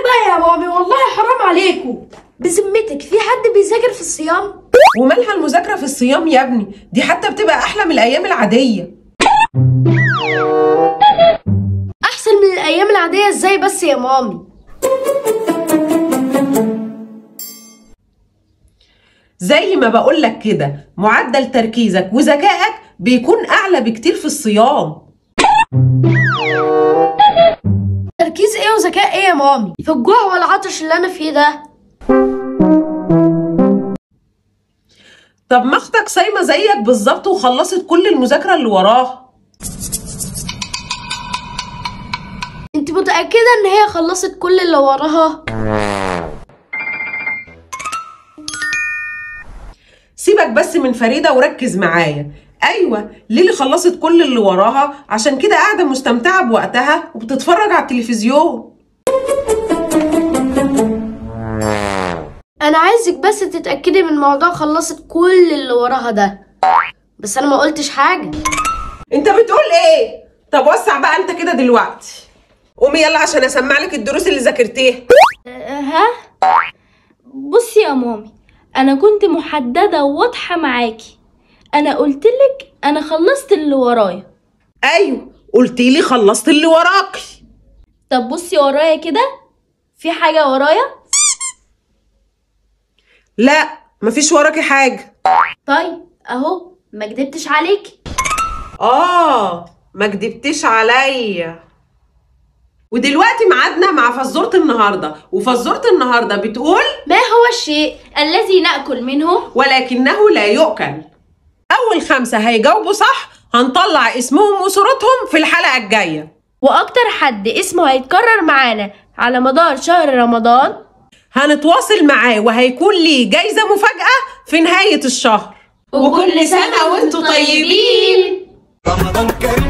بقى يا مامي والله حرام عليكم بذمتك في حد بيذاكر في الصيام ومالها المذاكرة في الصيام يا ابني دي حتى بتبقى أحلى من الأيام العادية احسن من الايام العاديه ازاي بس يا مامي زي ما بقولك كده معدل تركيزك وذكائك بيكون أعلى بكتير في الصيام تركيز ايه وذكاء ايه يا مامي في الجوع والعطش اللي انا فيه ده طب ما اختك صايمة زيك بالظبط وخلصت كل المذاكرة اللي وراها انت متاكده ان هي خلصت كل اللي وراها سيبك بس من فريدة وركز معايا أيوة ليلي خلصت كل اللي وراها عشان كده قاعدة مستمتعة بوقتها وبتتفرج على التلفزيون انا عايزك بس تتاكدي من موضوع خلصت كل اللي وراها ده بس انا ما قلتش حاجه انت بتقول ايه طب وسع بقى انت كده دلوقتي قومي يلا عشان اسمع لك الدروس اللي ذاكرتيها ها بصي يا مامي انا كنت محدده وواضحه معاكي انا قلتلك انا خلصت اللي ورايا ايوه قلتي لي خلصت اللي وراكي طب بصي ورايا كده في حاجه ورايا لا مفيش وراكي حاجه طيب اهو ما كدبتش عليكي اه ما كدبتيش عليا ودلوقتي ميعادنا مع فزورة النهاردة وفزورة النهاردة بتقول ما هو الشيء الذي ناكل منه ولكنه لا يؤكل أول خمسة هيجاوبوا صح هنطلع اسمهم وصورتهم في الحلقة الجاية واكتر حد اسمه هيتكرر معانا على مدار شهر رمضان هنتواصل معاه وهيكون ليه جايزة مفاجأة في نهاية الشهر وكل سنة وانتم طيبين رمضان كريم